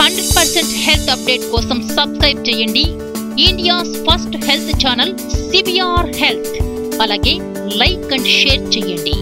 Hundred percent health update కోసం subscribe చేయండి India's first health channel CBR health అలాగే like and share చేయండి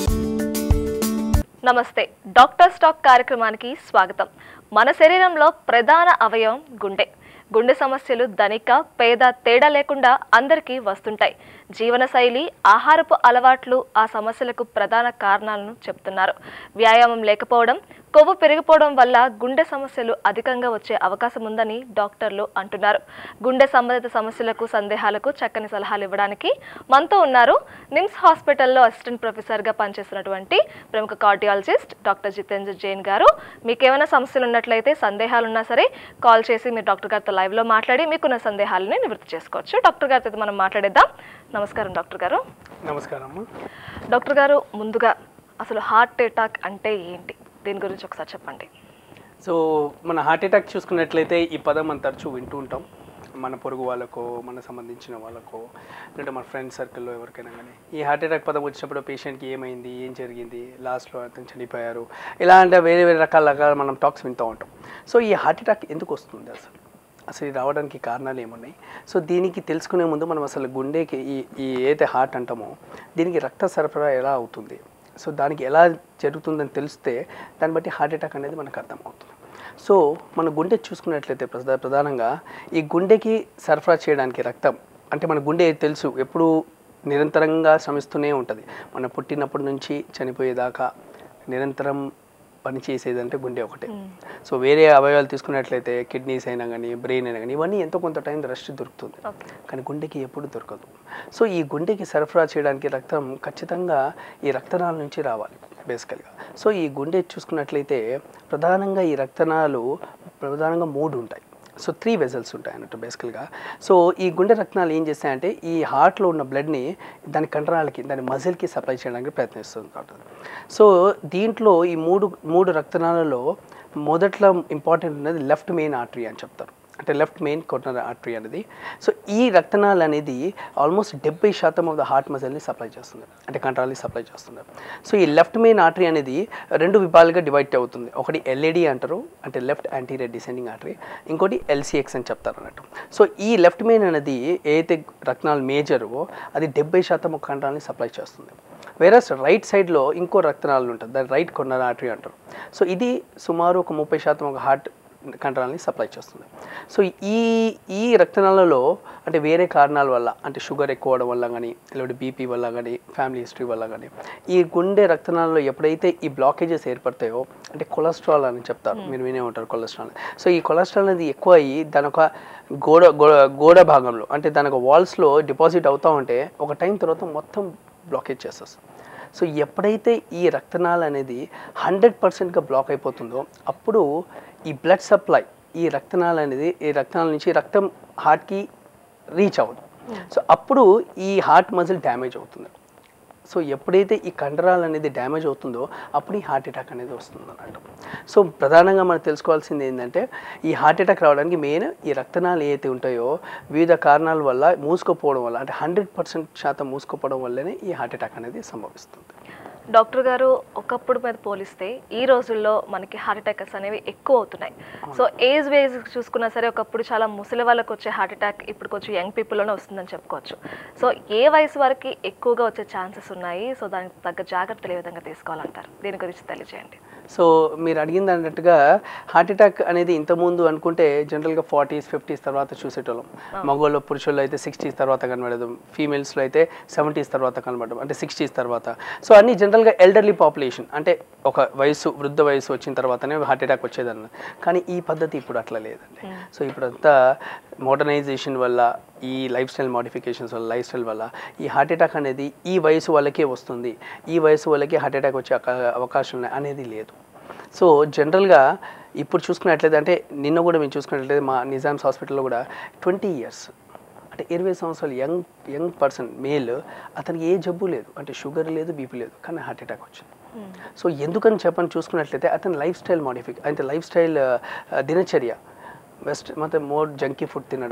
namaste doctor stock కార్యక్రమానికి స్వాగతం మన శరీరంలో ప్రధాన అవయవం గుండె గుండె సమస్యలు ధనిక పేద తేడా లేకుండా అందరికీ వస్తుంటాయి జీవనశైలి ఆహారపు అలవాట్లు ఆ సమస్యలకు ప్రధాన కారణాలను చెప్తున్నారు వ్యాయామం లేకపోవడం కొవ్వు పెరిగిపోవడం వల్ల గుండె సమస్యలు అధికంగా వచ్చే అవకాశం ఉందని డాక్టర్లు అంటున్నారు గుండె సంబంధిత సమస్యలకు సందేహాలకు చక్కని సలహాలు ఇవ్వడానికి మనతో ఉన్నారు నిమ్స్ హాస్పిటల్లో అసిస్టెంట్ ప్రొఫెసర్గా పనిచేస్తున్నటువంటి ప్రముఖ కార్డియాలజిస్ట్ డాక్టర్ జితేంద్ర జైన్ గారు మీకు ఏమైనా సమస్యలు ఉన్నట్లయితే సందేహాలు ఉన్నా సరే కాల్ చేసి మీరు డాక్టర్ గారితో లైవ్లో మాట్లాడి మీకున్న సందేహాలని నివృత్తి చేసుకోవచ్చు డాక్టర్ గారితో అయితే మనం మాట్లాడేద్దాం నమస్కారం డాక్టర్ గారు నమస్కారం అమ్మ డాక్టర్ గారు ముందుగా అసలు హార్ట్ అటాక్ అంటే ఏంటి దీని గురించి ఒకసారి చెప్పండి సో మన హార్ట్ అటాక్ చూసుకున్నట్లయితే ఈ పదం మనం తరచూ వింటూ ఉంటాం మన పొరుగు వాళ్ళకో మన సంబంధించిన వాళ్ళకో లేదంటే మన ఫ్రెండ్ సర్కిల్లో ఎవరికైనా కానీ ఈ హార్ట్ అటాక్ పదం వచ్చినప్పుడు పేషెంట్కి ఏమైంది ఏం జరిగింది లాస్ట్లో అతను చనిపోయారు ఇలా అంటే వేరే వేరే రకాల రకాల మనం టాక్స్ వింటూ ఉంటాం సో ఈ హార్ట్ అటాక్ ఎందుకు వస్తుంది అసలు అసలు ఇది రావడానికి కారణాలు ఏమున్నాయి సో దీనికి తెలుసుకునే ముందు మనం అసలు గుండెకి ఈ ఈ ఏదైతే హార్ట్ అంటామో దీనికి రక్త సరఫరా ఎలా అవుతుంది సో దానికి ఎలా జరుగుతుందని తెలిస్తే దాన్ని బట్టి హార్ట్ అటాక్ అనేది మనకు అర్థమవుతుంది సో మన గుండె చూసుకున్నట్లయితే ప్రధా ప్రధానంగా ఈ గుండెకి సరఫరా చేయడానికి రక్తం అంటే మన గుండె తెలుసు ఎప్పుడు నిరంతరంగా శ్రమిస్తూనే ఉంటుంది మన పుట్టినప్పటి నుంచి చనిపోయేదాకా నిరంతరం పనిచేసేదంటే గుండె ఒకటే సో వేరే అవయవాలు తీసుకున్నట్లయితే కిడ్నీస్ అయినా కానీ బ్రెయిన్ అయినా కానీ ఇవన్నీ ఎంతో కొంత టైం రెస్ట్ దొరుకుతుంది ఓకే కానీ గుండెకి ఎప్పుడు దొరకదు సో ఈ గుండెకి సరఫరా చేయడానికి రక్తం ఖచ్చితంగా ఈ రక్తనాళ నుంచి రావాలి బేసికల్గా సో ఈ గుండె చూసుకున్నట్లయితే ప్రధానంగా ఈ రక్తనాళాలు ప్రధానంగా మూడు ఉంటాయి సో త్రీ వెజల్స్ ఉంటాయి అన్నట్టు బేసికల్గా సో ఈ గుండె రక్తనాలు ఏం చేస్తాయంటే ఈ హార్ట్లో ఉన్న బ్లడ్ని దాని కండరాలకి దాని మజిల్కి సప్లై చేయడానికి ప్రయత్నిస్తుంది ఉంటుంది సో దీంట్లో ఈ మూడు మూడు రక్తనాళాలలో మొదట్లో ఇంపార్టెంట్ ఉన్నది లెఫ్ట్ మెయిన్ ఆర్టరీ అని చెప్తారు అంటే లెఫ్ట్ మెయిన్ కొట్నర్ ఆర్టరీ అనేది సో ఈ రక్తనాళ అనేది ఆల్మోస్ట్ డెబ్బై శాతం ఆఫ్ ద హార్ట్ మజిల్ని సప్లై చేస్తుంది అంటే కంట్రాల్ని సప్లై చేస్తుంది సో ఈ లెఫ్ట్ మెయిన్ ఆర్టరీ అనేది రెండు విభాగాలుగా డివైడ్ అవుతుంది ఒకటి ఎల్ఏడి అంటారు అంటే లెఫ్ట్ యాంటీరియర్ డిసెండింగ్ ఆర్టరీ ఇంకోటి ఎల్సిఎక్స్ అని చెప్తారు అన్నట్టు సో ఈ లెఫ్ట్ మెయిన్ అనేది ఏదైతే రక్తనాలు మేజరో అది డెబ్బై శాతం ఒక కంట్రాల్ని సప్లై చేస్తుంది వేరే రైట్ సైడ్లో ఇంకో రక్తనాళాలు ఉంటుంది దాన్ని రైట్ కొన్నర్ ఆర్టరీ అంటారు సో ఇది సుమారు ఒక ముప్పై శాతం ఒక హార్ట్ కండరాలని సప్లై చేస్తుంది సో ఈ ఈ రక్తనాళాలలో అంటే వేరే కారణాల వల్ల అంటే షుగర్ ఎక్కువ అవడం వల్ల కానీ లేకపోతే బీపీ వల్ల కానీ ఫ్యామిలీ హిస్టరీ వల్ల కానీ ఈ గుండె రక్తనాళాలలో ఎప్పుడైతే ఈ బ్లాకేజెస్ ఏర్పడతాయో అంటే కొలెస్ట్రాల్ అని చెప్తారు మీరు వినే ఉంటారు కొలెస్ట్రాల్ సో ఈ కొలెస్ట్రాల్ అనేది ఎక్కువ అయ్యి దాని ఒక గోడ గోడ గోడ భాగంలో అంటే దాని ఒక వాల్స్లో డిపాజిట్ అవుతూ ఉంటే ఒక టైం తర్వాత మొత్తం బ్లాకేజ్ చేసేస్తుంది సో ఎప్పుడైతే ఈ రక్తనాళ అనేది హండ్రెడ్ పర్సెంట్గా బ్లాక్ అయిపోతుందో అప్పుడు ఈ బ్లడ్ సప్లై ఈ రక్తనాళ అనేది ఈ రక్తనాళ నుంచి రక్తం హార్ట్కి రీచ్ అవ్వదు సో అప్పుడు ఈ హార్ట్ మజిల్ డ్యామేజ్ అవుతుంది సో ఎప్పుడైతే ఈ కండరాలు అనేది డ్యామేజ్ అవుతుందో అప్పుడు ఈ హార్ట్ అటాక్ అనేది వస్తుంది అన్నట్టు సో ప్రధానంగా మనం తెలుసుకోవాల్సింది ఏంటంటే ఈ హార్ట్ అటాక్ రావడానికి మెయిన్ ఈ రక్తనాలు ఏవైతే ఉంటాయో వివిధ కారణాల వల్ల మూసుకుపోవడం వల్ల అంటే హండ్రెడ్ పర్సెంట్ శాతం మూసుకుపోవడం వల్లనే ఈ హార్ట్ అటాక్ అనేది సంభవిస్తుంది డాక్టర్ గారు ఒకప్పుడు మీద పోలిస్తే ఈ రోజుల్లో మనకి హార్ట్ అటాక్స్ అనేవి ఎక్కువ అవుతున్నాయి సో ఏజ్ వేజ్ చూసుకున్నా సరే ఒకప్పుడు చాలా ముసలి వాళ్ళకి వచ్చే హార్ట్ అటాక్ ఇప్పుడు కొంచెం యంగ్ పీపుల్లోనే వస్తుందని చెప్పుకోవచ్చు సో ఏ వయసు వరకు ఎక్కువగా వచ్చే ఛాన్సెస్ ఉన్నాయి సో దానికి తగ్గ జాగ్రత్తలు ఏ విధంగా తీసుకోవాలంటారు దీని గురించి తెలియజేయండి సో మీరు అడిగింది అన్నట్టుగా హార్ట్ అటాక్ అనేది ఇంతకుముందు అనుకుంటే జనరల్గా ఫార్టీస్ ఫిఫ్టీస్ తర్వాత చూసేటోళ్ళం మగవాళ్ళు పురుషుల్లో అయితే సిక్స్టీస్ తర్వాత కనబడదు ఫీమేల్స్లో అయితే సెవెంటీస్ తర్వాత కనబడడం అంటే సిక్స్టీస్ తర్వాత సో అన్ని జనరల్గా ఎల్డర్లీ పాపులేషన్ అంటే ఒక వయసు వృద్ధ వయసు వచ్చిన తర్వాతనే హార్ట్ అటాక్ వచ్చేదన్న కానీ ఈ పద్ధతి ఇప్పుడు అట్లా లేదండి సో ఇప్పుడంతా మోడర్నైజేషన్ వల్ల ఈ లైఫ్ స్టైల్ మోడిఫికేషన్స్ వల్ల లైఫ్ స్టైల్ వల్ల ఈ హార్ట్ అటాక్ అనేది ఈ వయసు వాళ్ళకే వస్తుంది ఈ వయసు వాళ్ళకే హార్ట్ అటాక్ వచ్చే అక- అవకాశం ఉన్నాయి అనేది లేదు సో జనరల్గా ఇప్పుడు చూసుకున్నట్లయితే అంటే నిన్న కూడా మేము చూసుకున్నట్లయితే మా నిజామ్స్ హాస్పిటల్లో కూడా ట్వంటీ ఇయర్స్ అంటే ఇరవై సంవత్సరాలు యంగ్ యంగ్ పర్సన్ మేల్ అతనికి ఏ జబ్బు లేదు అంటే షుగర్ లేదు బీపీ లేదు కానీ హార్ట్ అటాక్ వచ్చింది సో ఎందుకని చెప్పని చూసుకున్నట్లయితే అతని లైఫ్ స్టైల్ మోడిఫిక్ అంటే లైఫ్ స్టైల్ దినచర్య వెస్ట్ మొత్తం మోర్ జంకీ ఫుడ్ తినడము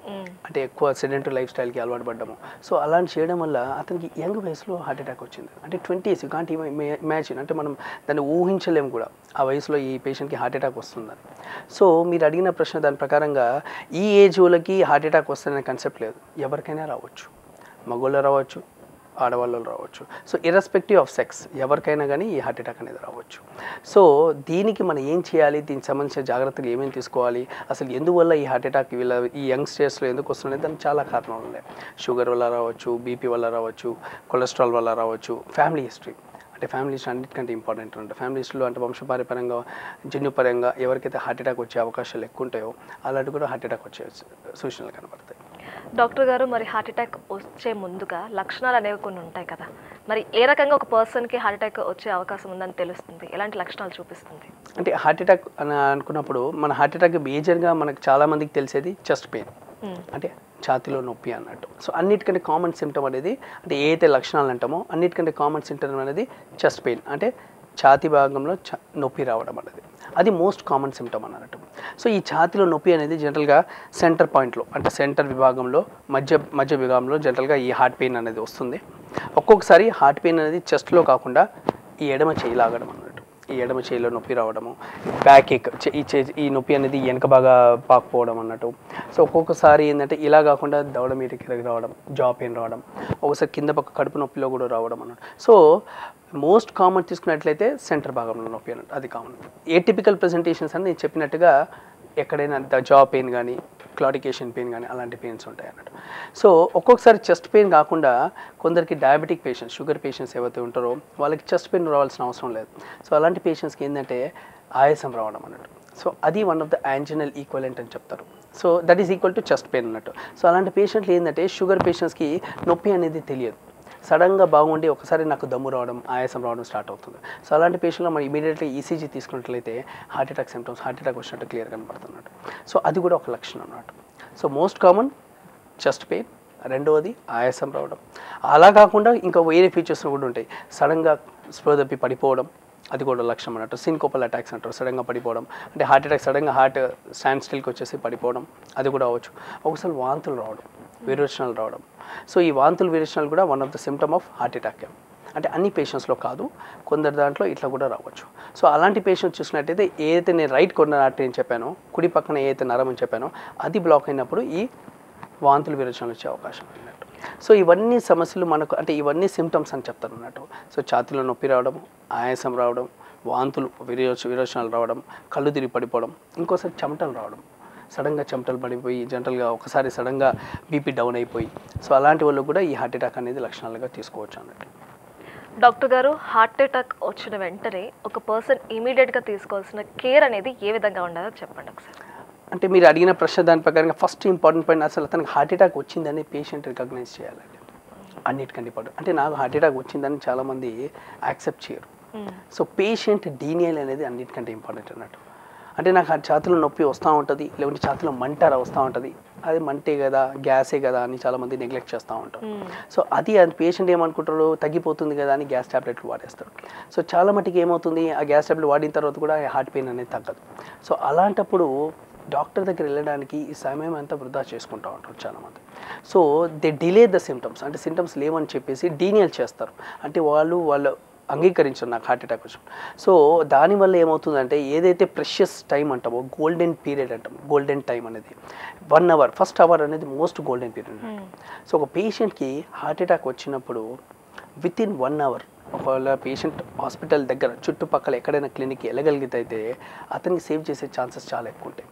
మ్మ్. అంటే ఎక్కువ సెడెంటరీ లైఫ్ స్టైల్కి అలవాటు పడ్డాము సో అలాంటి చేయడం వల్ల అతనికి యంగ్ వయసులో హార్ట్ అటాక్ వచ్చింది అంటే ట్వంటీస్ యూ కాంట్ ఇమాజిన్ అంటే మనం దాన్ని ఊహించలేము కూడా ఆ వయసులో ఈ పేషెంట్కి హార్ట్ అటాక్ వస్తుందని సో మీరు అడిగిన ప్రశ్న దాని ప్రకారంగా ఈ ఏజ్ వాళ్ళకి హార్ట్ అటాక్ వస్తుందనే కన్సెప్ట్ లేదు ఎవరికైనా రావచ్చు మగోళ్ళు రావచ్చు ఆడవాళ్ళు రావచ్చు సో ఇర్రెస్పెక్టివ్ ఆఫ్ సెక్స్ ఎవరికైనా కానీ ఈ హార్ట్ అటాక్ అనేది రావచ్చు సో దీనికి మనం ఏం చేయాలి దీనికి సంబంధించిన జాగ్రత్తగా ఏమేమి తీసుకోవాలి అసలు ఎందువల్ల ఈ హార్ట్ అటాక్ వీళ్ళ ఈ యంగ్ స్టేజ్లో ఎందుకు వస్తున్నాయి దానికి చాలా కారణాలు ఉన్నాయి షుగర్ వల్ల రావచ్చు బీపీ వల్ల రావచ్చు కొలెస్ట్రాల్ వల్ల రావచ్చు ఫ్యామిలీ హిస్టరీ అంటే ఫ్యామిలీస్ అన్నిటికంటే ఇంపార్టెంట్ అంటే ఫ్యామిలీస్లో అంటే వంశపారపరంగా జన్యుపరంగా ఎవరికైతే హార్ట్ అటాక్ వచ్చే అవకాశాలు ఎక్కువ ఉంటాయో అలాంటి కూడా హార్ట్ అటాక్ వచ్చే సూచనలు కనబడతాయి డాక్టర్ గారు మరి హార్ట్ అటాక్ వచ్చే ముందుగా లక్షణాలు అనేవి కొన్ని ఉంటాయి కదా మరి ఏ రకంగా ఒక పర్సన్కి హార్ట్ అటాక్ వచ్చే అవకాశం ఉందని తెలుస్తుంది ఎలాంటి లక్షణాలు చూపిస్తుంది అంటే హార్ట్ అటాక్ అని అనుకున్నప్పుడు మన హార్ట్ అటాక్ మేజర్గా మనకు చాలా మందికి తెలిసేది చెస్ట్ పెయిన్ మ్మ్. అంటే ఛాతిలో నొప్పి అన్నట్టు సో అన్నిటికంటే కామన్ సిమ్టమ్ అనేది అంటే ఏ అయితే లక్షణాలు అంటామో అన్నిటికంటే కామన్ సిమ్టమ్ అనేది చెస్ట్ పెయిన్ అంటే ఛాతి భాగంలో చ- నొప్పి రావడం అనేది అది మోస్ట్ కామన్ సిమ్టమ్ అన్నట్టు సో ఈ ఛాతిలో నొప్పి అనేది జనరల్గా సెంటర్ పాయింట్లో అంటే సెంటర్ విభాగంలో మధ్య మధ్య విభాగంలో జనరల్గా ఈ హార్ట్ పెయిన్ అనేది వస్తుంది ఒక్కొక్కసారి హార్ట్ పెయిన్ అనేది చెస్ట్లో కాకుండా ఈ ఎడమ చేయి లాగడం అన్నట్టు ఈ ఎడమ చేయిలో నొప్పి రావడము బ్యాక్ ఏక్ చే- ఈ చే ఈ నొప్పి అనేది వెనక బాగా పాకపోవడం అన్నట్టు సో ఒక్కొక్కసారి ఏంటంటే ఇలా కాకుండా దవడ మీదకి కిందకి రావడం జా పెయిన్ రావడం ఒకసారి కింద పక్క కడుపు నొప్పిలో కూడా రావడం అన్నట్టు సో మోస్ట్ కామన్ తీసుకున్నట్లయితే సెంటర్ భాగంలో నొప్పి అన్నట్టు అది కామన్ ఏ టిపికల్ ప్రెజెంటేషన్స్ అని నేను చెప్పినట్టుగా ఎక్కడైనా జా పెయిన్ కానీ క్లాడికేషన్ పెయిన్ కానీ అలాంటి పెయిన్స్ ఉంటాయి అన్నట్టు సో ఒక్కొక్కసారి చెస్ట్ పెయిన్ కాకుండా కొందరికి డయాబెటిక్ పేషెంట్స్ షుగర్ పేషెంట్స్ ఏవైతే ఉంటారో వాళ్ళకి చెస్ట్ పెయిన్ రావాల్సిన అవసరం లేదు సో అలాంటి పేషెంట్స్కి ఏంటంటే ఆయాసం రావడం అన్నట్టు సో అది one of the anginal equivalent అని చెప్తారు so that is equal to chest pain అన్నట్టు సో అలాంటి పేషెంట్లు ఏంటంటే షుగర్ పేషెంట్స్కి నొప్పి అనేది తెలియదు సడన్గా బాగుండి ఒకసారి నాకు దమ్ము రావడం ఆయాసం రావడం స్టార్ట్ అవుతుంది సో అలాంటి పేషెంట్లో మనం ఇమీడియట్లీ ఈసీజీ తీసుకున్నట్లయితే heart attack symptoms heart attack వచ్చినట్టు క్లియర్ కనబడుతున్నట్టు సో అది కూడా ఒక లక్షణం అన్నట్టు so most common chest pain రెండవది ఆయాసం రావడం అలా కాకుండా ఇంకా వేరే ఫీచర్స్ కూడా ఉంటాయి సడన్గా స్పృహ తప్పి పడిపోవడం అది కూడా లక్షణం అన్నట్టు సిన్కోపల్ అటాక్స్ అంటారు సడన్గా పడిపోవడం అంటే హార్ట్ అటాక్ సడన్గా హార్ట్ స్టాండ్ స్టిల్కి వచ్చేసి పడిపోవడం అది కూడా అవ్వచ్చు ఒకసారి వాంతులు రావడం విరోచనాలు రావడం సో ఈ వాంతులు విరోచనాలు కూడా one of the symptom of heart attack అంటే అన్ని పేషెంట్స్లో కాదు కొందరు దాంట్లో ఇట్లా కూడా రావచ్చు సో అలాంటి పేషెంట్స్ చూసినట్టయితే ఏదైతే నేను రైట్ కొన్న ఆర్టరీ అని చెప్పానో కుడి పక్కన ఏదైతే నరం అని చెప్పానో అది బ్లాక్ అయినప్పుడు ఈ వాంతులు విరోచనాలు వచ్చే అవకాశం అన్నట్టు సో ఇవన్నీ సమస్యలు మనకు అంటే ఇవన్నీ సిమ్టమ్స్ అని చెప్తారు అన్నట్టు సో ఛాతీలో నొప్పి రావడం ఆయాసం రావడం వాంతులు విరోచ విరోచనాలు రావడం కళ్ళు తిరిగి పడిపోవడం ఇంకోసారి చెమటలు రావడం సడన్గా చెమటలు పడిపోయి జనరల్గా ఒకసారి సడన్గా బీపీ డౌన్ అయిపోయి సో అలాంటి వాళ్ళు కూడా ఈ హార్ట్ అటాక్ అనేది లక్షణాలుగా తీసుకోవచ్చు అన్నట్టు డాక్టర్ గారు హార్ట్ అటాక్ వచ్చిన వెంటనే ఒక పర్సన్ ఇమీడియట్గా తీసుకోవాల్సిన కేర్ అనేది ఏ విధంగా ఉండాలో చెప్పండి ఒకసారి అంటే మీరు అడిగిన ప్రశ్న దాని ప్రకారంగా ఫస్ట్ ఇంపార్టెంట్ పాయింట్ అసలు అతనికి హార్ట్ అటాక్ వచ్చిందని పేషెంట్ రికగ్నైజ్ చేయాలండి అన్నిటికంటే ఇంపార్టెంట్ అంటే నాకు హార్ట్ అటాక్ వచ్చిందని చాలామంది యాక్సెప్ట్ చేయరు మ్మ్. సో పేషెంట్ డీనియల్ అనేది అన్నిటికంటే ఇంపార్టెంట్ అన్నట్టు అంటే నాకు ఆ ఛాతిలో నొప్పి వస్తూ ఉంటుంది లేకుంటే ఛాతిలో మంట వస్తూ ఉంటుంది అది మంటే కదా గ్యాసే కదా అని చాలామంది నెగ్లెక్ట్ చేస్తూ ఉంటారు మ్మ్. సో అది అది పేషెంట్ ఏమనుకుంటారు తగ్గిపోతుంది కదా అని గ్యాస్ టాబ్లెట్లు వాడేస్తారు సో చాలా మటుకు ఏమవుతుంది ఆ గ్యాస్ టాబ్లెట్ వాడిన తర్వాత కూడా హార్ట్ పెయిన్ అనేది తగ్గదు సో అలాంటప్పుడు డాక్టర్ దగ్గర వెళ్ళడానికి ఈ సమయం అంతా వృధా చేసుకుంటూ ఉంటారు చాలామంది so they delay the symptoms అంటే సిమ్టమ్స్ లేవని చెప్పేసి డీనియల్ చేస్తారు అంటే వాళ్ళు వాళ్ళు అంగీకరించారు నాకు హార్ట్ అటాక్ వచ్చి సో దానివల్ల ఏమవుతుందంటే ఏదైతే ప్రెషియస్ టైం అంటామో గోల్డెన్ పీరియడ్ అంటాం గోల్డెన్ టైం అనేది వన్ అవర్ ఫస్ట్ అవర్ అనేది most golden period hmm. So ఒక పేషెంట్కి హార్ట్ అటాక్ వచ్చినప్పుడు విత్ ఇన్ వన్ అవర్ ఒకవేళ పేషెంట్ హాస్పిటల్ దగ్గర చుట్టుపక్కల ఎక్కడైనా క్లినిక్కి వెళ్ళగలిగితే అయితే అతనికి సేవ్ చేసే ఛాన్సెస్ చాలా ఎక్కువ ఉంటాయి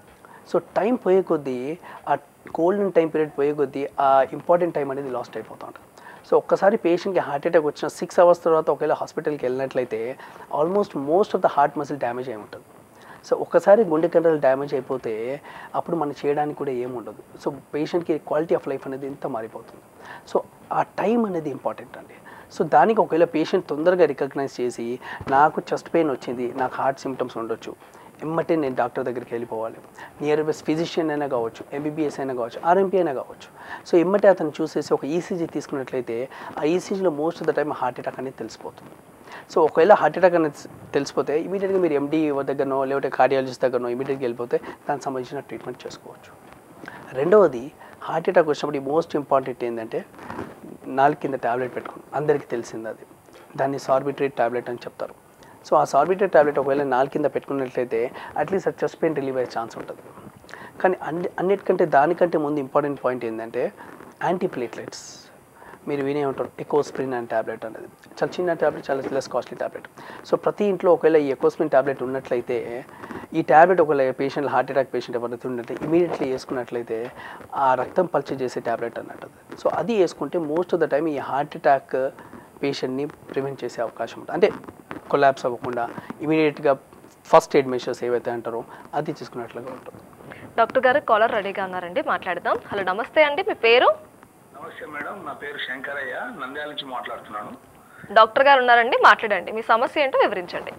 సో టైం పోయే కొద్దీ ఆ గోల్డెన్ టైం పీరియడ్ పోయే కొద్దీ ఆ ఇంపార్టెంట్ టైం అనేది లాస్ట్ అయిపోతూ ఉంటుంది సో ఒక్కసారి పేషెంట్కి హార్ట్ అటాక్ వచ్చిన సిక్స్ అవర్స్ తర్వాత ఒకవేళ హాస్పిటల్కి వెళ్ళినట్లయితే almost most of the heart muscle damage అయి ఉంటుంది సో ఒక్కసారి గుండె కండలు డ్యామేజ్ అయిపోతే అప్పుడు మనం చేయడానికి కూడా ఏముండదు సో పేషెంట్కి క్వాలిటీ ఆఫ్ లైఫ్ అనేది ఎంత మారిపోతుంది సో ఆ టైం అనేది ఇంపార్టెంట్ అండి సో దానికి ఒకవేళ పేషెంట్ తొందరగా రికగ్నైజ్ చేసి నాకు చెస్ట్ పెయిన్ వచ్చింది నాకు హార్ట్ సిమ్టమ్స్ ఉండొచ్చు ఎమ్మటే నేను డాక్టర్ దగ్గరికి వెళ్ళిపోవాలి నియర్ బెస్ట్ ఫిజిషియన్ అయినా కావచ్చు ఎంబీబీఎస్ అయినా కావచ్చు ఆర్ఎంపీ అయినా కావచ్చు సో ఎమ్మటే అతను చూసేసి ఒక ఈసీజీ తీసుకున్నట్లయితే ఆ ఈసీజీలో most of the time heart attack అనేది తెలిసిపోతుంది సో ఒకవేళ హార్ట్ అటాక్ అనేది తెలిసిపోతే ఇమీడియట్గా మీరు ఎండి దగ్గరనో లేకపోతే కార్డియాలజిస్ట్ దగ్గరనో ఇమీడియట్గా వెళ్ళిపోతే దానికి సంబంధించిన ట్రీట్మెంట్ చేసుకోవచ్చు రెండవది హార్ట్ అటాక్ వచ్చినప్పుడు మోస్ట్ ఇంపార్టెంట్ ఏంటంటే నాలుగు కింద ట్యాబ్లెట్ పెట్టుకోండి అందరికీ తెలిసింది అది దాన్ని సార్బిట్రేట్ ట్యాబ్లెట్ అని చెప్తారు సో ఆ సార్బిట్రేట్ ట్యాబ్లెట్ ఒకవేళ నాలుగు కింద పెట్టుకున్నట్లయితే అట్లీస్ట్ అది చెస్ట్ పెయిన్ రిలీవ్ అయ్యే ఛాన్స్ ఉంటుంది కానీ అన్ని అన్నిటికంటే దానికంటే ముందు ఇంపార్టెంట్ పాయింట్ ఏంటంటే యాంటీప్లేట్లెట్స్ మీరు వినే ఉంటారు ఎకోస్ప్రిన్ అండ్ ట్యాబ్లెట్ అనేది చాలా చిన్న ట్యాబ్లెట్ చాలా లెస్ కాస్ట్లీ ట్యాబ్లెట్ సో ప్రతి ఇంట్లో ఒకవేళ ఈ ఎకోస్ప్రిన్ ట్యాబ్లెట్ ఉన్నట్లయితే ఈ ట్యాబ్లెట్ ఒకవేళ పేషెంట్ హార్ట్ అటాక్ పేషెంట్ ఎవరైతే ఉన్నట్లయితే ఇమీడియట్లీ వేసుకున్నట్లయితే ఆ రక్తం పల్చే చేసే ట్యాబ్లెట్ అన్నట్టు అది. సో అది వేసుకుంటే మోస్ట్ ఆఫ్ ద టైం ఈ హార్ట్ అటాక్ పేషెంట్ని ప్రివెంట్ చేసే అవకాశం ఉంటుంది అంటే కొలాబ్స్ అవ్వకుండా ఇమీడియట్గా ఫస్ట్ ఎయిడ్ మెషర్స్ ఏవైతే అంటారో అది తీసుకున్నట్లుగా ఉంటుంది డాక్టర్ గారు కాలర్ రెడీగా ఉన్నారండి మాట్లాడదాం హలో నమస్తే అండి మీ పేరు నమస్తే మేడం నా పేరు శంకరయ్య నంద్యాల నుంచి మాట్లాడుతున్నాను డాక్టర్ గారు ఉన్నారండి మాట్లాడండి మీ సమస్య ఏంటో వివరించండి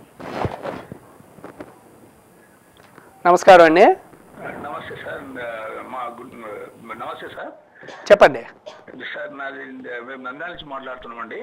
నమస్కారం అండి నమస్తే సార్ మా గుడ్ నమస్తే సార్ చెప్పండి సార్ నాది మేము నంద్యాల నుంచి మాట్లాడుతున్నామండి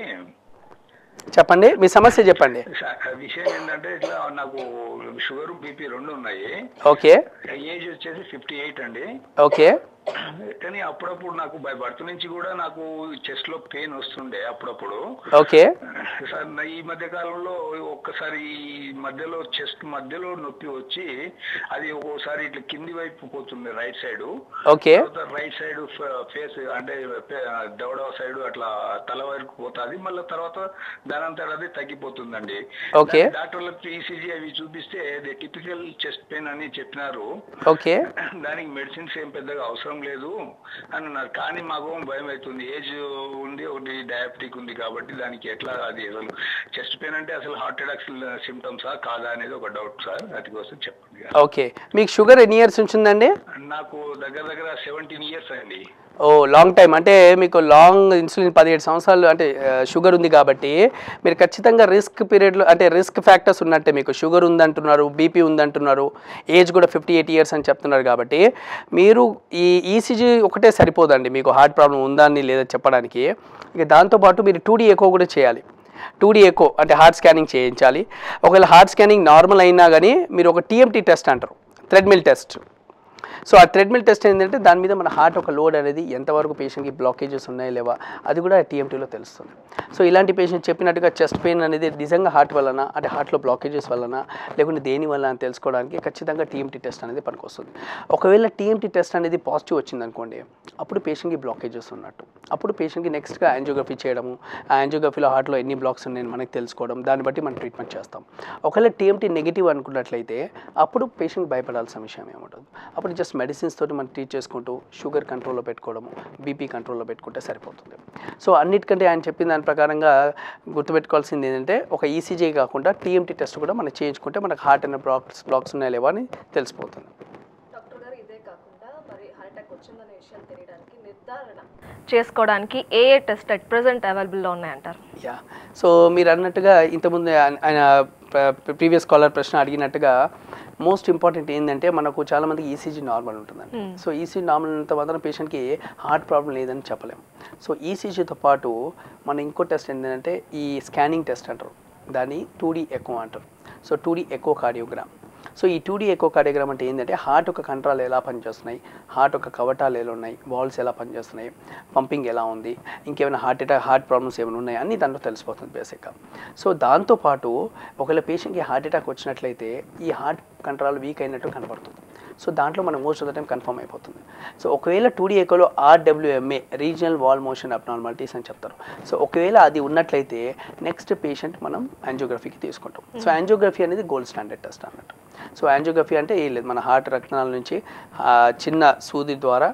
చెప్పండి మీ సమస్య చెప్పండి సార్ విషయం ఏంటంటే ఇట్లా నాకు షుగర్ బీపీ రెండు ఉన్నాయి ఓకే ఏజ్ వచ్చేసి ఫిఫ్టీ ఎయిట్ అండి ఓకే కానీ అప్పుడప్పుడు నాకు బై బర్త్ నుంచి కూడా నాకు చెస్ట్ లో పెయిన్ వస్తుండే అప్పుడప్పుడు ఓకే సార్ నా ఈ మధ్య కాలంలో ఒక్కసారి ఈ మధ్యలో చెస్ట్ మధ్యలో నొప్పి వచ్చి అది ఒక్కోసారి ఇట్లా కింది వైపు పోతుంది రైట్ సైడ్ ఓకే తర్వాత రైట్ సైడ్ ఫేస్ అంటే పే- దవడ సైడ్ అట్లా తల వరకు పోతుంది మళ్ళీ తర్వాత దానంతట అది తగ్గిపోతుందండి Okay. దాని డాక్టర్లకు ఈసీజీ అవి చూపిస్తే అది టిపికల్ చెస్ట్ పెయిన్ అని చెప్పినారు ఓకే దానికి మెడిసిన్స్ ఏం పెద్దగా అవసరం లేదు అని అన్నారు కానీ మాకు భయం అవుతుంది ఏజ్ ఉంది ఒకటి డయాబెటిక్ ఉంది కాబట్టి దానికి ఎట్లా అది అసలు చెస్ట్ పెయిన్ అంటే అసలు హార్ట్ అటాక్ సిమ్టమ్సా కాదా అనేది ఒక డౌట్ సార్ అది కోసం చెప్పండి ఓకే మీకు షుగర్ ఎన్ని ఇయర్స్ ఉంటుందండి నాకు దగ్గర దగ్గర సెవెంటీన్ ఇయర్స్ అండి ఓ లాంగ్ టైం అంటే మీకు లాంగ్ ఇన్సులిన్ పదిహేడు సంవత్సరాలు అంటే షుగర్ ఉంది కాబట్టి మీరు ఖచ్చితంగా రిస్క్ పీరియడ్లో అంటే రిస్క్ ఫ్యాక్టర్స్ ఉన్నట్టే మీకు షుగర్ ఉందంటున్నారు బీపీ ఉందంటున్నారు ఏజ్ కూడా ఫిఫ్టీ ఎయిట్ ఇయర్స్ అని చెప్తున్నారు కాబట్టి మీరు ఈ ఈసీజీ ఒకటే సరిపోదండి మీకు హార్ట్ ప్రాబ్లం ఉందా అని లేదా చెప్పడానికి ఇక దాంతోపాటు మీరు టూ డీ ఎకో కూడా చేయాలి టూ డీ ఎకో అంటే హార్ట్ స్కానింగ్ చేయించాలి ఒకవేళ హార్ట్ స్కానింగ్ నార్మల్ అయినా కానీ మీరు ఒక టీఎంటీ టెస్ట్ అంటారు థ్రెడ్మిల్ టెస్ట్ సో ఆ థ్రెడ్మిల్ టెస్ట్ ఏంటంటే దాని మీద మన హార్ట్ ఒక లోడ్ అనేది ఎంతవరకు పేషెంట్కి బ్లాకేజెస్ ఉన్నాయా లేవా అది కూడా టీఎంటీలో తెలుస్తుంది సో ఇలాంటి పేషెంట్ చెప్పినట్టుగా చెస్ట్ పెయిన్ అనేది నిజంగా హార్ట్ వలన అంటే హార్ట్లో బ్లాకేజెస్ వలన లేకుంటే దేని వల్ల అని తెలుసుకోవడానికి ఖచ్చితంగా టీఎంటీ టెస్ట్ అనేది పనికొస్తుంది ఒకవేళ టీఎంటీ టెస్ట్ అనేది పాజిటివ్ వచ్చింది అనుకోండి అప్పుడు పేషెంట్కి బ్లాకేజెస్ ఉన్నట్టు అప్పుడు పేషెంట్కి నెక్స్ట్గా యాంజియోగ్రఫీ చేయడము ఆ యాంజియోగ్రఫీలో హార్ట్లో ఎన్ని బ్లాక్స్ ఉన్నాయని మనకి తెలుసుకోవడం దాన్ని బట్టి మనం ట్రీట్మెంట్ చేస్తాం ఒకవేళ టీఎంటీ నెగిటివ్ అనుకున్నట్లయితే అప్పుడు పేషెంట్ భయపడాల్సిన విషయం ఏముంటుంది అప్పుడు జస్ట్ మెడిసిన్స్ తోటి మనం ట్రీట్ చేసుకుంటూ షుగర్ కంట్రోల్లో పెట్టుకోవడము బీపీ కంట్రోల్లో పెట్టుకుంటే సరిపోతుంది సో అన్నిటికంటే ఆయన చెప్పిన దాని ప్రకారంగా గుర్తుపెట్టుకోవాల్సింది ఏంటంటే ఒక ఈసీజీ కాకుండా టీఎంటీ టెస్ట్ కూడా మనం చేయించుకుంటే మనకు హార్ట్ అనే బ్లాక్స్ బ్లాక్స్ ఉన్నాయా లేవా అని తెలిసిపోతుంది డాక్టర్ గారు ఇదే కాకుండా మరి హార్ట్ అటాక్ వచ్చిందనే విషయం తెలియడానికి నిర్ధారణ చేసుకోవడానికి ఏ ఏ టెస్ట్ అట్ ప్రెసెంట్ అవైలబుల్లో ఉన్నాయంటారు యా సో మీరు అన్నట్టుగా ఇంతకుముందు ఆయన- ఆయన ప్రీవియస్ కాలర్ ప్రశ్న అడిగినట్టుగా మోస్ట్ ఇంపార్టెంట్ ఏంటంటే మనకు చాలా మందికి ఈసీజీ నార్మల్ ఉంటుందండి సో ఈసీజీ నార్మల్ ఉన్నంత మాత్రం పేషెంట్కి హార్ట్ ప్రాబ్లం లేదని చెప్పలేం సో ఈసీజీతో పాటు మన ఇంకో టెస్ట్ ఏంటంటే ఈ స్కానింగ్ టెస్ట్ అంటారు దాన్ని టూ డీ ఎకో అంటారు so two D echo cardiogram so ఈ టూ డీ ఎకో కార్డియోగ్రామ్ అంటే ఏంటంటే హార్ట్ యొక్క కంట్రాలు ఎలా పనిచేస్తున్నాయి హార్ట్ యొక్క కవటాలు ఎలా ఉన్నాయి వాల్స్ ఎలా పనిచేస్తున్నాయి పంపింగ్ ఎలా ఉంది ఇంకేమైనా హార్ట్ అటాక్ హార్ట్ ప్రాబ్లమ్స్ ఏమైనా ఉన్నాయి అన్ని దాంట్లో తెలిసిపోతుంది బేసిక్గా సో దాంతోపాటు ఒకవేళ పేషెంట్కి హార్ట్ అటాక్ వచ్చినట్లయితే ఈ హార్ట్ కంట్రాల్ వీక్ అయినట్టు కనబడుతుంది సో దాంట్లో మనం most of the time confirm అయిపోతుంది సో ఒకవేళ టూ డీ ఎకోలో RWMA regional wall motion abnormalities అని చెప్తారు సో ఒకవేళ అది ఉన్నట్లయితే నెక్స్ట్ పేషెంట్ మనం యాంజియోగ్రఫీకి తీసుకుంటాం సో యాంజియోగ్రఫీ అనేది గోల్డ్ స్టాండర్డ్ టెస్ట్ అన్నట్టు సో యాంజియోగ్రఫీ అంటే ఏం లేదు మన హార్ట్ రక్తనాళ నుంచి ఆ, చిన్న సూది ద్వారా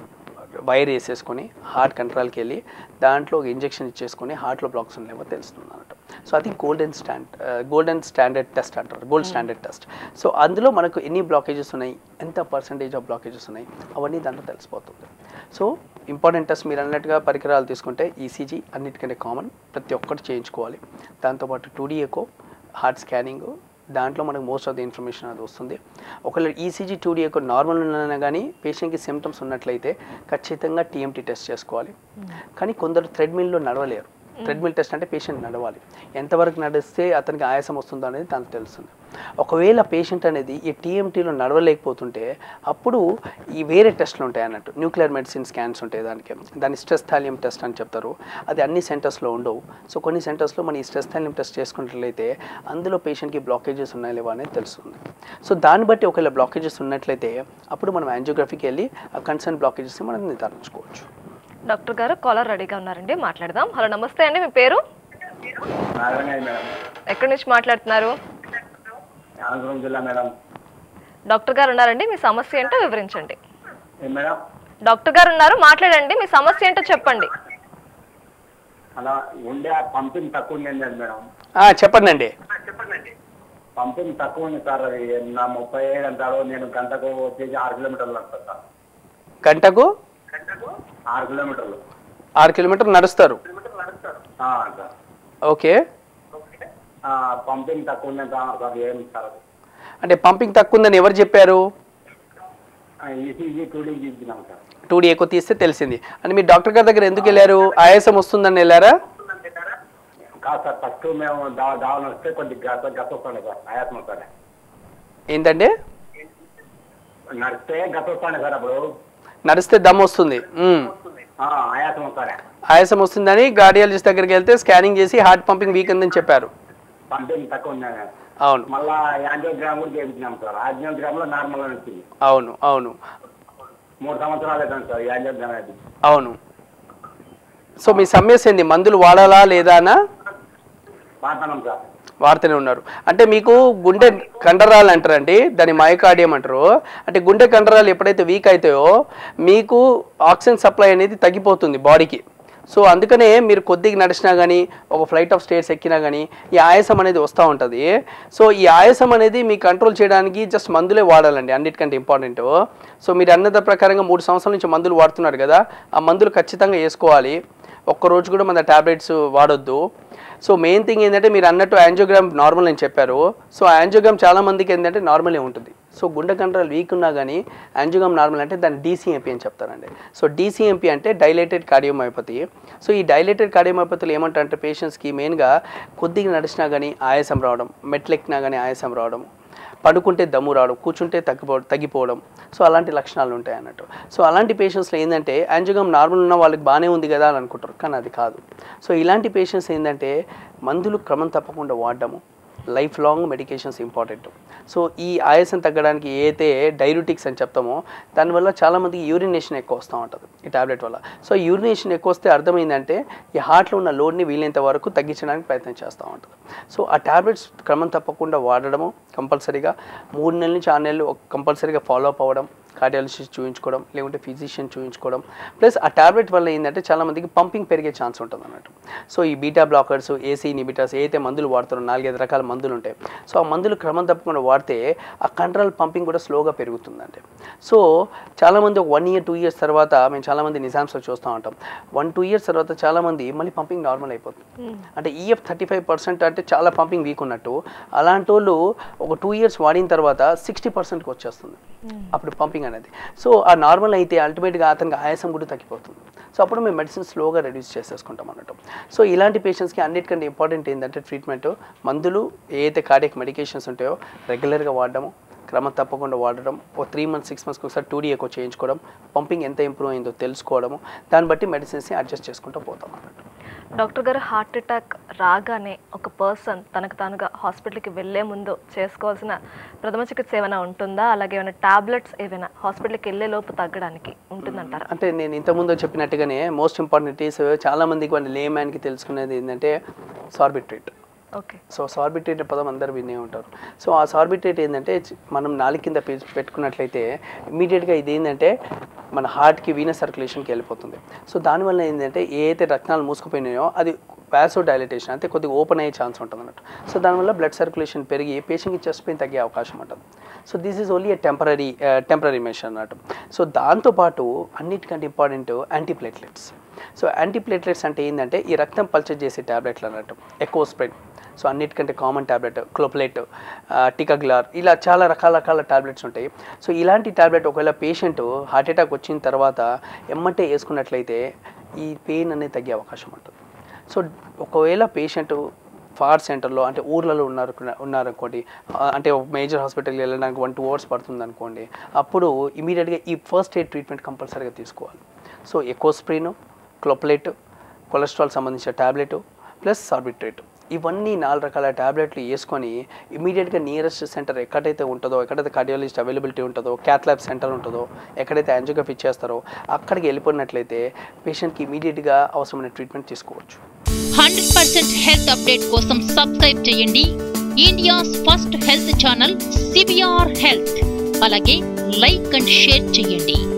వైర్ వేసేసుకొని హార్ట్ కంట్రోల్కి వెళ్ళి దాంట్లో ఒక ఇంజెక్షన్ ఇచ్చేసుకొని హార్ట్లో బ్లాక్స్ ఉన్నాయేమో తెలుస్తుంది అన్నట్టు సో అది golden stand golden standard test అంటారు గోల్డ్ స్టాండర్డ్ టెస్ట్ సో అందులో మనకు ఎన్ని బ్లాకేజెస్ ఉన్నాయి ఎంత పర్సంటేజ్ ఆఫ్ బ్లాకేజెస్ ఉన్నాయి అవన్నీ దాంట్లో తెలిసిపోతుంది సో ఇంపార్టెంట్ టెస్ట్ మీరు అన్నట్టుగా పరికరాలు తీసుకుంటే ఈసీజీ అన్నిటికంటే కామన్ ప్రతి ఒక్కటి చేయించుకోవాలి దాంతోపాటు two D echo heart scanning దాంట్లో మనకు మోస్ట్ ఆఫ్ ది ఇన్ఫర్మేషన్ అది వస్తుంది ఒకవేళ ఈసీజీ టూ డీ యొక్క నార్మల్ ఉన్నా కానీ పేషెంట్కి సిమ్టమ్స్ ఉన్నట్లయితే ఖచ్చితంగా టీఎంటీ టెస్ట్ చేసుకోవాలి కానీ కొందరు థ్రెడ్మిల్లో నడవలేరు ట్రెడ్మిల్ టెస్ట్ అంటే పేషెంట్ నడవాలి ఎంతవరకు నడిస్తే అతనికి ఆయాసం వస్తుందో అనేది తనకు తెలుస్తుంది ఒకవేళ పేషెంట్ అనేది ఈ టీఎంటీలో నడవలేకపోతుంటే అప్పుడు ఈ వేరే టెస్ట్లు ఉంటాయి అన్నట్టు న్యూక్లియర్ మెడిసిన్ స్కాన్స్ ఉంటాయి దానికి దాన్ని స్ట్రెస్ థాలియం టెస్ట్ అని చెప్తారు అది అన్ని సెంటర్స్లో ఉండవు సో కొన్ని సెంటర్స్లో మనం ఈ స్ట్రెస్ థాలియం టెస్ట్ చేసుకున్నట్లయితే అందులో పేషెంట్కి బ్లాకేజెస్ ఉన్నాయా లేవా అనేది తెలుస్తుంది సో దాన్ని బట్టి ఒకవేళ బ్లాకేజెస్ ఉన్నట్లయితే అప్పుడు మనం యాంజియోగ్రఫీకి వెళ్ళి ఆ కన్సర్న్ బ్లాకేజెస్ మనం నిర్ధారించుకోవచ్చు డాక్టర్ గారు కాలర్ రెడీగా ఉన్నారండి మాట్లాడదాం హలో నమస్తే అండి మీ పేరు నారాయణ మేడం ఎక్కడి నుంచి మాట్లాడుతున్నారు అనంతపురం జిల్లా మేడం డాక్టర్ గారు ఉన్నారండి మీ సమస్య ఏంటో వివరించండి ఏం మేడం డాక్టర్ గారు ఉన్నారు మాట్లాడండి మీ సమస్య ఏంటో చెప్పండి అలా ఉండే పంపింగ్ తక్కువ ఉంది మేడం ఆ, చెప్పండి పంపింగ్ తక్కువ ఉంది సార్ అది నా ముప్పై ఏడు అంటారు నేను గంటకు వచ్చేసి ఆరు కిలోమీటర్లు నడుస్తాను సార్ గంటకు ఆరు కిలోమీటర్లు ఆరు కిలోమీటర్లు నడుస్తారు ఆ, సార్ ఓకే ఆ, పంపింగ్ తక్కువ ఉంది సార్ సార్ ఏం సార్ అది? అంటే పంపింగ్ తక్కువ ఉందని ఎవరు చెప్పారు ఆ, ఈసీజీ టూడీకి ఇచ్చినాం సార్ టూ డీ ఎక్కువ తీస్తే తెలిసింది అంటే మీరు డాక్టర్ గారి దగ్గర ఎందుకు వెళ్ళారు ఆయాసం వస్తుందని వెళ్ళారా కాదు సార్ ఫస్ట్ మేము దా దావన వస్తే కొద్దిగా గత గత వస్తాను సార్ ఆయాసం వస్తాను ఏంటంటే నడిస్తే గత వస్తాను సార్ అప్పుడు నడిస్తే దమ్ వస్తుంది మ్మ్. ఆ, ఆయాసం వస్తానే ఆయాసం వస్తుందని కార్డియాలజిస్ట్ దగ్గరికి వెళ్తే స్కానింగ్ చేసి హార్ట్ పంపింగ్ వీక్ ఉందని చెప్పారు పంపింగ్ తక్కువ ఉంది అవును మళ్ళా యాంజియోగ్రామ్ కూడా చేయించినాం సార్ యాంజియోగ్రామ్ లో నార్మల్ అని వచ్చింది అవును అవును మూడు సంవత్సరాలు అవుతాను సార్ యాంజియోగ్రామ్ అది అవును సో మీ సమస్య ఏంది మందులు వాడాలా లేదా అనా వాడుతున్నాం సార్ వాడుతూనే ఉన్నారు అంటే మీకు గుండె కండరాలు అంటారండి దాని మయోకార్డియం అంటారు అంటే గుండె కండరాలు ఎప్పుడైతే వీక్ అవుతాయో మీకు ఆక్సిజన్ సప్లై అనేది తగ్గిపోతుంది బాడీకి సో అందుకనే మీరు కొద్దిగా నడిచినా కానీ ఒక ఫ్లైట్ ఆఫ్ స్టేట్స్ ఎక్కినా కానీ ఈ ఆయాసం అనేది వస్తూ ఉంటుంది సో ఈ ఆయాసం అనేది మీ కంట్రోల్ చేయడానికి జస్ట్ మందులే వాడాలండి అన్నిటికంటే ఇంపార్టెంట్ సో మీరు అన్నద ప్రకారంగా మూడు సంవత్సరాల నుంచి మందులు వాడుతున్నారు కదా ఆ మందులు ఖచ్చితంగా వేసుకోవాలి ఒక్క రోజు కూడా మన టాబ్లెట్స్ వాడొద్దు సో మెయిన్ థింగ్ ఏంటంటే మీరు అన్నట్టు యాంజియోగ్రామ్ నార్మల్ అని చెప్పారు సో యాంజియోగ్రామ్ చాలా మందికి ఏంటంటే నార్మలే ఉంటుంది సో గుండె కంట్రోల్ వీక్ ఉన్నా కానీ యాంజియోగ్రామ్ నార్మల్ అంటే దాన్ని డీసీఎంపీ అని చెప్తారండి సో డీసీఎంపీ అంటే డైలేటెడ్ కార్డియోమైపతి సో ఈ డైలేటెడ్ కార్డియోమైపతిలో ఏమంటారంటే పేషెంట్స్కి మెయిన్గా కొద్దిగా నడిచినా కానీ ఆయాసం రావడం మెట్లెక్కినా కానీ ఆయాసం రావడం పడుకుంటే దమ్ము రావడం కూర్చుంటే తగ్గిపో తగ్గిపోవడం సో అలాంటి లక్షణాలు ఉంటాయి అన్నట్టు సో అలాంటి పేషెంట్స్లో ఏంటంటే యాంజియోగ్రామ్ నార్మల్ ఉన్న వాళ్ళకి బాగానే ఉంది కదా అని అనుకుంటారు కానీ అది కాదు సో ఇలాంటి పేషెంట్స్ ఏంటంటే మందులు క్రమం తప్పకుండా వాడడము life long medications important so ఈ ఆయాసం తగ్గడానికి ఏదైతే డైరుటిక్స్ అని చెప్తామో దానివల్ల చాలామందికి యూరినేషన్ ఎక్కువ వస్తూ ఉంటుంది ఈ టాబ్లెట్ వల్ల సో యూరినేషన్ ఎక్కువ వస్తే అర్థమైందంటే ఈ హార్ట్లో ఉన్న లోడ్ని వీలైనంత వరకు తగ్గించడానికి ప్రయత్నం చేస్తూ ఉంటుంది సో ఆ టాబ్లెట్స్ క్రమం తప్పకుండా వాడడము కంపల్సరీగా మూడు నెలల నుంచి ఆరు నెలలు కంపల్సరీగా ఫాలో అప్ అవ్వడం కార్డియాలజిస్ట్ చూపించుకోవడం లేకుంటే ఫిజిషియన్ చూపించుకోవడం ప్లస్ ఆ టాబ్లెట్ వల్ల ఏంటంటే చాలా మందికి పంపింగ్ పెరిగే ఛాన్స్ ఉంటుంది అన్నట్టు సో ఈ బీటా బ్లాకర్స్ ఏసీ ఇనిబిటర్స్ ఏదైతే మందులు వాడుతారో నాలుగైదు రకాల మందులు ఉంటాయి సో ఆ మందులు క్రమం తప్పకుండా వాడితే ఆ కంట్రోల్ పంపింగ్ కూడా స్లోగా పెరుగుతుందండి సో చాలామంది ఒక వన్ ఇయర్ టూ ఇయర్స్ తర్వాత మేము చాలామంది నిజామ్స్లో చూస్తూ ఉంటాం వన్ టూ ఇయర్స్ తర్వాత చాలామంది మళ్ళీ పంపింగ్ నార్మల్ అయిపోతుంది అంటే ఈఎఫ్ థర్టీ ఫైవ్ పర్సెంట్ అంటే చాలా పంపింగ్ వీక్ ఉన్నట్టు అలాంటి వాళ్ళు ఒక టూ ఇయర్స్ వాడిన తర్వాత సిక్స్టీ పర్సెంట్కి వచ్చేస్తుంది అప్పుడు పంపింగ్ అనేది సో ఆ నార్మల్ అయితే అల్టిమేట్గా అతనికి ఆయాసం కూడా తగ్గిపోతుంది సో అప్పుడు మేము మెడిసిన్ స్లోగా రెడ్యూస్ చేసేసుకుంటాం అన్నట్టు సో ఇలాంటి పేషెంట్స్కి అన్నిటికంటే ఇంపార్టెంట్ ఏంటంటే ట్రీట్మెంట్ మందులు ఏదైతే కార్డియక్ మెడికేషన్స్ ఉంటాయో రెగ్యులర్గా వాడడము క్రమం తప్పకుండా వాడడం ఓ త్రీ మంత్స్ సిక్స్ మంత్స్కి ఒకసారి టూ ఎక్కువ చేయించుకోవడం పంపింగ్ ఎంత ఇంప్రూవ్ అయిందో తెలుసుకోవడము దాన్ని బట్టి మెడిసిన్స్ని అడ్జస్ట్ చేసుకుంటూ పోతాం అన్నట్టు డాక్టర్ గారు హార్ట్ అటాక్ రాగానే ఒక పర్సన్ తనకు తానుగా హాస్పిటల్కి వెళ్ళే ముందు చేసుకోవాల్సిన ప్రథమ చికిత్స ఏమైనా ఉంటుందా అలాగే ఏమైనా టాబ్లెట్స్ ఏమైనా హాస్పిటల్కి వెళ్ళే లోపు తగ్గడానికి ఉంటుందంటారా అంటే నేను ఇంతకుముందు చెప్పినట్టుగానే మోస్ట్ ఇంపార్టెంట్ ఈస్ చాలా మందికి వాళ్ళ లే మ్యాన్కి తెలుసుకునేది ఏంటంటే సార్బిట్రేట్ ఓకే సో సార్బిట్రేట్ పదం అందరు వినే ఉంటారు సో ఆ సార్బిట్రేట్ ఏంటంటే చి- మనం నాలుగు కింద పె- పెట్టుకున్నట్లయితే ఇమీడియట్గా ఇది ఏంటంటే మన హార్ట్కి వీన సర్క్యులేషన్కి వెళ్ళిపోతుంది సో దానివల్ల ఏంటంటే ఏ అయితే రక్తాలు మూసుకుపోయినాయో అది వ్యాసో డైలటేషన్ అంటే కొద్దిగా ఓపెన్ అయ్యే ఛాన్స్ ఉంటుంది అన్నట్టు సో దానివల్ల బ్లడ్ సర్క్యులేషన్ పెరిగి పేషెంట్కి చెస్ట్ పెయిన్ తగ్గే అవకాశం ఉంటుంది so this is only a temporary temporary measure అన్నట్టు సో దాంతోపాటు అన్నిటికంటే ఇంపార్టెంట్ యాంటీప్లేట్లెట్స్ సో యాంటీప్లేట్లెట్స్ అంటే ఏంటంటే ఈ రక్తం పల్చర్ చేసే ట్యాబ్లెట్లు అన్నట్టు ఎక్కువ స్ప్రెడ్ సో అన్నిటికంటే కామన్ ట్యాబ్లెట్ క్లోప్లెట్ టికాగ్లార్ ఇలా చాలా రకాల రకాల ట్యాబ్లెట్స్ ఉంటాయి సో ఇలాంటి ట్యాబ్లెట్ ఒకవేళ పేషెంట్ హార్ట్ అటాక్ వచ్చిన తర్వాత ఎమ్మటే వేసుకున్నట్లయితే ఈ పెయిన్ అనేది తగ్గే అవకాశం ఉంటుంది సో ఒకవేళ పేషెంట్ ఫార్ సెంటర్లో అంటే ఊర్లలో ఉన్నారు ఉన్నారనుకోండి ఆ, అంటే ఒక మేజర్ హాస్పిటల్కి వెళ్ళడానికి వన్ టూ అవర్స్ పడుతుంది అనుకోండి అప్పుడు ఇమీడియట్గా ఈ ఫస్ట్ ఎయిడ్ ట్రీట్మెంట్ కంపల్సరీగా తీసుకోవాలి సో ఎకోస్ప్రీను క్లోప్లెట్ కొలెస్ట్రాల్ సంబంధించిన ట్యాబ్లెట్ ప్లస్ సార్బిట్రేట్ ఇవన్నీ నాలుగు రకాల ట్యాబ్లెట్లు వేసుకొని ఇమీడియట్గా నియరెస్ట్ సెంటర్ ఎక్కడైతే ఉంటుందో ఎక్కడైతే కార్డియాలజిస్ట్ అవైలబిలిటీ ఉంటుందో క్యాత్ ల్యాబ్ సెంటర్ ఉంటుందో ఎక్కడైతే యాంజియోగ్రఫీ చేస్తారో అక్కడికి వెళ్ళిపోయినట్లయితే పేషెంట్కి ఇమీడియట్గా అవసరమైన ట్రీట్మెంట్ తీసుకోవచ్చు హండ్రెడ్ పర్సెంట్ హెల్త్ అప్డేట్ కోసం సబ్స్క్రైబ్ చేయండి India's first health channel CBR health అలాగే లైక్ అండ్ షేర్ చేయండి